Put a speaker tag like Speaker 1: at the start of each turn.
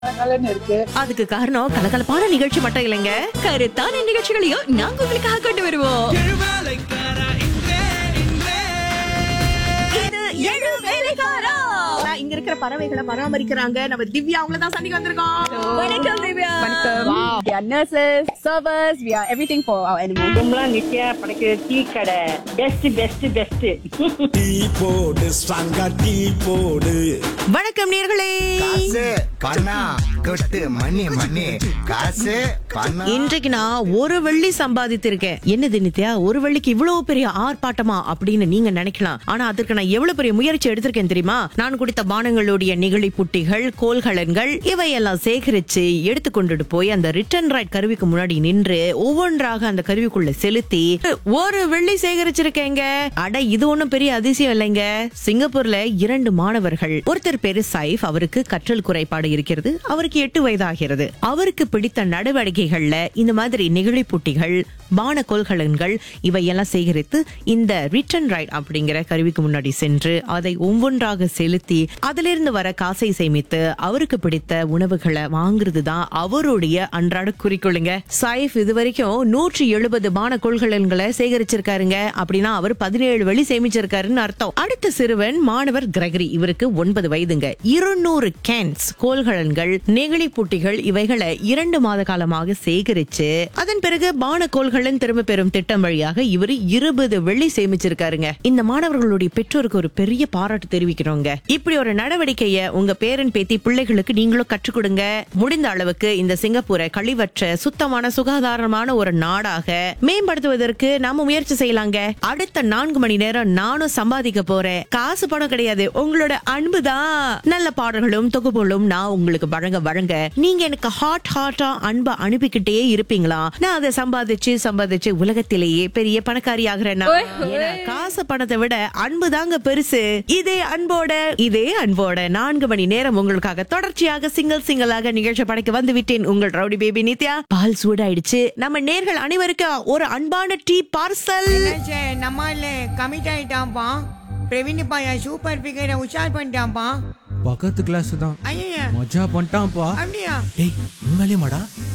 Speaker 1: கலன்னு இருக்கு
Speaker 2: அதுக்கு காரணம் கலகலப்பான நிகழ்ச்சி மட்டும் இல்லைங்க கருத்தான நிகழ்ச்சிகளையும் நாங்க உங்களுக்காக கொண்டு வருவோம் இது ஏழு வேலைக்காரா. நான் இங்க இருக்கிற பறவைகளை பராமரிக்கிறாங்க நம்ம திவ்யா அவங்கள தான் சந்திக்க வந்திருக்கோம் வணக்கம் Divya
Speaker 3: Wow. We are nurses, servers, we are everything for our animals.
Speaker 4: கும்பலாம் Nithya படைக்கிற டீ கடை பெஸ்ட் பெஸ்ட் பெஸ்ட்
Speaker 5: டீ போடு ஸ்ட்ராங்கா டீ போடு
Speaker 2: வணக்கம் நேர்களே
Speaker 6: காசு பணம் கொட்டு மணி மணி காசு பணம்
Speaker 2: இன்றைக்கு நான் ஒரு வெள்ளி சம்பாதித்திருக்கேன் என்னது நித்யா ஒரு வெள்ளிக்கு இவ்வளவு பெரிய ஆர்ப்பாட்டமா அப்படின்னு நீங்க நினைக்கலாம் ஆனா அதற்கு நான் எவ்வளவு பெரிய முயற்சி எடுத்திருக்கேன் தெரியுமா நான் குடித்த பானங்களுடைய நெகிழி புட்டிகள் கோல்கலன்கள் இவையெல்லாம் சேகரிச்சு எடுத்து கொண்டுட்டு போய் அந்த ரிட்டர்ன் ரைட் கருவிக்கு முன்னாடி நின்று ஒவ்வொன்றாக அந்த கருவிக்குள்ள செலுத்தி ஒரு வெள்ளி சேகரிச்சிருக்கேங்க அட இது ஒண்ணும் பெரிய அதிசயம் இல்லைங்க சிங்கப்பூர்ல இரண்டு மாணவர்கள் ஒருத்தர் பேரு சைஃப் அவருக்கு கற்றல் குறைபாடு இருக்கிறது அவருக்கு எட்டு வயதாகிறது அவருக்கு பிடித்த நடவடிக்கைகள்ல இந்த மாதிரி நெகிழி புட்டிகள் பான கொள்கலன்கள் இவையெல்லாம் சேகரித்து இந்த ரிட்டர்ன் ரைட் அப்படிங்கிற கருவிக்கு முன்னாடி சென்று அதை ஒவ்வொன்றாக செலுத்தி அதிலிருந்து வர காசை சேமித்து அவருக்கு பிடித்த உணவுகளை வாங்குறது தான் அவருடைய அன்றாட குறிக்கோளுங்க சைஃப் இது வரைக்கும் நூற்றி எழுபது பான கொள்கலன்களை சேகரிச்சிருக்காருங்க அப்படின்னா அவர் பதினேழு வெளி சேமிச்சிருக்காருன்னு அர்த்தம் அடுத்த சிறுவன் மாணவர் கிரகரி இவருக்கு ஒன்பது வயதுங்க இருநூறு கேன்ஸ் கோல்கலன்கள் நெகிழி புட்டிகள் இவைகளை இரண்டு மாத காலமாக சேகரிச்சு அதன் பிறகு பான கோல்களன் திரும்ப பெறும் திட்டம் வழியாக இவர் இருபது வெள்ளி சேமிச்சிருக்காருங்க இந்த மாணவர்களுடைய பெற்றோருக்கு ஒரு பெரிய பாராட்டு தெரிவிக்கிறோங்க இப்படி ஒரு நடவடிக்கைய உங்க பேரன் பேத்தி பிள்ளைகளுக்கு நீங்களும் கற்றுக் கொடுங்க முடிந்த அளவுக்கு இந்த சிங்கப்பூரை கழிவற்ற சுத்தமான சுகாதாரமான ஒரு நாடாக மேம்படுத்துவதற்கு நாம முயற்சி செய்யலாங்க அடுத்த நான்கு மணி நேரம் நானும் சம்பாதிக்க போறேன் காசு பணம் கிடையாது உங்களோட அன்பு தான் நல்ல பாடல்களும் தொகுப்புகளும் நான் உங்களுக்கு வழங்க வழங்க நீங்க எனக்கு ஹாட் ஹாட்டா அன்பை அனுப்பிக்கிட்டே இருப்பீங்களா நான் அதை சம்பாதிச்சு சம்பாதிச்சு உலகத்திலேயே பெரிய பணக்காரி ஆகிறேன்னா ஏன்னா, காசு பணத்தை விட அன்பு தாங்க பெருசு இதே அன்போட இதே அன்போட நான்கு மணி நேரம் உங்களுக்காக தொடர்ச்சியாக சிங்கிள் சிங்கிளாக நிகழ்ச்சி படைக்க வந்து விட்டேன் உங்கள் ரவுடி பேபி நித்யா பால் சூடாயிடுச்சு நம்ம நேர்கள் அனைவருக்கும் ஒரு அன்பான டீ பார்சல்
Speaker 7: என்னாச்சு நம்ம இல்ல கமிட் ஆயிட்டான்ப்பா பிரவீன் பாயா சூப்பர் பிகரை உஷார் பண்ணிட்டான்ப்பா
Speaker 8: பக்கத்து கிளாஸ் தான்
Speaker 7: ஐயா
Speaker 8: மஜா பண்ணிட்டான்ப்பா
Speaker 7: அப்படியா
Speaker 8: டேய் உண்மையிலேயே மாடா